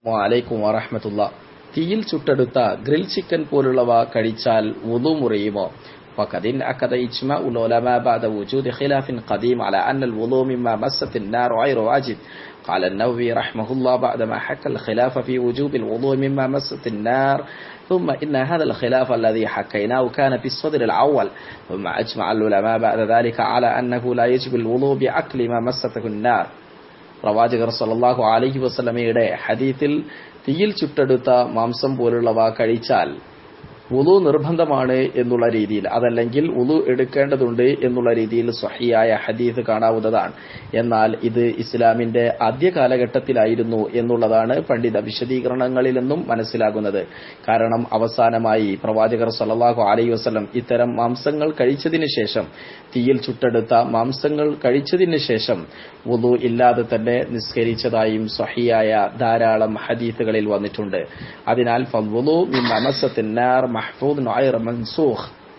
വലൈക്കും വറഹമത്തുള്ള തീയിൽ ചുട്ടെടുത്ത ഗ്രിൽ ചിക്കൻ പോലുള്ളവ കഴിച്ചാൽ വുളു മുറിയുമോ وقد انعقد إجماع العلماء بعد وجود خلاف قديم على أن الوضوء مما مست النار غير واجب قال النووي رحمه الله بعدما حكى الخلاف في وجوب الوضوء مما مست النار ثم إن هذا الخلاف الذي حكيناه كان في الصدر الأول ثم أجمع العلماء بعد ذلك على أنه لا يجب الوضوء بأكل ما مسته النار പ്രവാചകർ സല്ലല്ലാഹു അലൈഹി വസല്ലമയുടെ ഹദീത്തിൽ തീയിൽ ചുട്ടെടുത്ത മാംസം പോലുള്ളവ കഴിച്ചാൽ ഉളു നിർബന്ധമാണ് എന്നുള്ള രീതിയിൽ അതല്ലെങ്കിൽ ഉളു എടുക്കേണ്ടതുണ്ട് എന്നുള്ള രീതിയിൽ സ്വഹിയായ ഹദീസ് കാണാവുന്നതാണ് എന്നാൽ ഇത് ഇസ്ലാമിന്റെ ആദ്യ കാലഘട്ടത്തിലായിരുന്നു എന്നുള്ളതാണ് പണ്ഡിത വിശദീകരണങ്ങളിൽ നിന്നും മനസ്സിലാകുന്നത് കാരണം അവസാനമായി പ്രവാചകർ സല്ലല്ലാഹു അലൈഹി വസല്ലം ഇത്തരം മാംസങ്ങൾ കഴിച്ചതിന് ശേഷം തീയിൽ ചുട്ടെടുത്ത മാംസങ്ങൾ കഴിച്ചതിന് ശേഷം വുളു ഇല്ലാതെ തന്നെ നിസ്കരിച്ചതായും സ്വഹിയായ ധാരാളം ഹദീസുകളിൽ വന്നിട്ടുണ്ട് അതിനാൽ ഫൽവുളു മിൻ അമസത്തിന്നാർ محفوظ غير منسوخ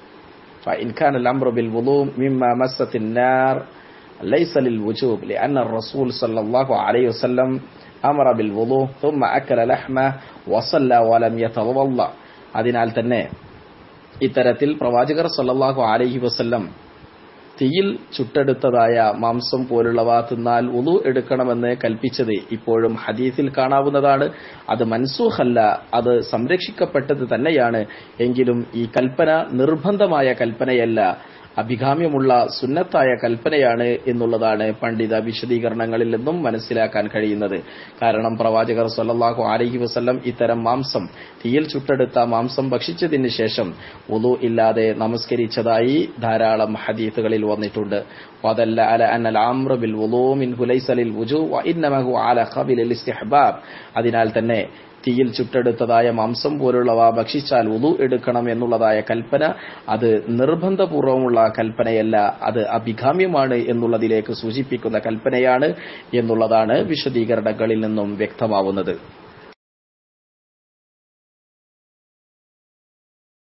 فإن كان الأمر بالوضوء مما مست النار ليس للوجوب لأن الرسول صلى الله عليه وسلم أمر بالوضوء ثم أكل لحمه وصلى ولم يتوضأ അതിനാൽ തന്നെ ഇത്തരത്തിൽ പ്രവാചകർ സല്ലല്ലാഹു അലൈഹി വസല്ലം തീയിൽ ചുട്ടെടുത്തതായ മാംസം പോലുള്ളവ തിന്നാൽ ഉളു എടുക്കണമെന്ന് കൽപ്പിച്ചത് ഇപ്പോഴും ഹദീസിൽ കാണാവുന്നതാണ് അത് മൻസൂഖല്ല അത് സംരക്ഷിക്കപ്പെട്ടത് തന്നെയാണ് എങ്കിലും ഈ കൽപ്പന നിർബന്ധമായ കൽപ്പനയല്ല അഭികാമ്യമുള്ള സുന്നത്തായ കൽപ്പനയാണ് എന്നുള്ളതാണ് പണ്ഡിത വിശദീകരണങ്ങളിൽ നിന്നും മനസ്സിലാക്കാൻ കഴിയുന്നത് കാരണം പ്രവാചകർ സല്ലല്ലാഹു അലൈഹി വസല്ലം ഇത്തരം മാംസം തീയിൽ ചുട്ടെടുത്ത മാംസം ഭക്ഷിച്ചതിന് ശേഷം ഉളു ഇല്ലാതെ നമസ്കരിച്ചതായി ധാരാളം ഹദീസുകളിൽ വന്നിട്ടുണ്ട് ودل على أن الأمر بالوضوء منه ليس للوجوب وإنما هو على قبيل الاستحباب അതിനാൽ തന്നെ തീയിൽ ചുട്ടെടുത്തതായ മാംസം പോലുള്ളവ ഭക്ഷിച്ചാൽ ഉതു എടുക്കണം എന്നുള്ളതായ കൽപ്പന അത് നിർബന്ധപൂർവമുള്ള കൽപ്പനയല്ല അത് അഭികാമ്യമാണ് എന്നുള്ളതിലേക്ക് സൂചിപ്പിക്കുന്ന കൽപ്പനയാണ് എന്നുള്ളതാണ് വിശദീകരണങ്ങളിൽ നിന്നും വ്യക്തമാവുന്നത്